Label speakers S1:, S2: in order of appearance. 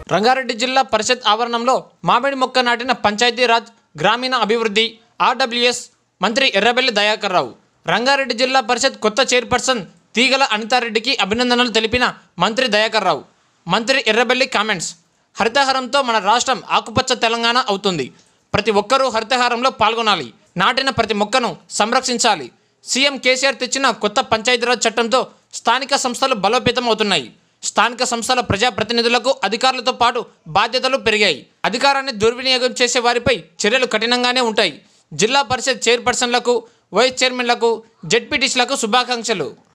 S1: రంగారెడ్డి జిల్లా పరిషత్ ఆవరణంలో మామిడి మొక్క నాటిన పంచాయతీరాజ్ గ్రామీణ అభివృద్ధి ఆర్డబ్ల్యూఎస్ మంత్రి ఎర్రబెల్లి దయాకర్ రావు రంగారెడ్డి జిల్లా పరిషత్ కొత్త చైర్పర్సన్ తీగల అనితారెడ్డికి అభినందనలు తెలిపిన మంత్రి దయాకర్ రావు మంత్రి ఎర్రబెల్లి కామెంట్స్ హరితహారంతో మన రాష్ట్రం ఆకుపచ్చ తెలంగాణ అవుతుంది ప్రతి ఒక్కరూ హరితహారంలో పాల్గొనాలి నాటిన ప్రతి మొక్కను సంరక్షించాలి సీఎం కేసీఆర్ తెచ్చిన కొత్త పంచాయతీరాజ్ చట్టంతో స్థానిక సంస్థలు బలోపేతం అవుతున్నాయి స్థానిక సంస్థల ప్రజాప్రతినిధులకు అధికారులతో పాటు బాధ్యతలు పెరిగాయి అధికారాన్ని దుర్వినియోగం చేసే వారిపై చర్యలు కఠినంగానే ఉంటాయి జిల్లా పరిషత్ చైర్పర్సన్లకు వైస్ చైర్మన్లకు జెడ్పీటీసీలకు శుభాకాంక్షలు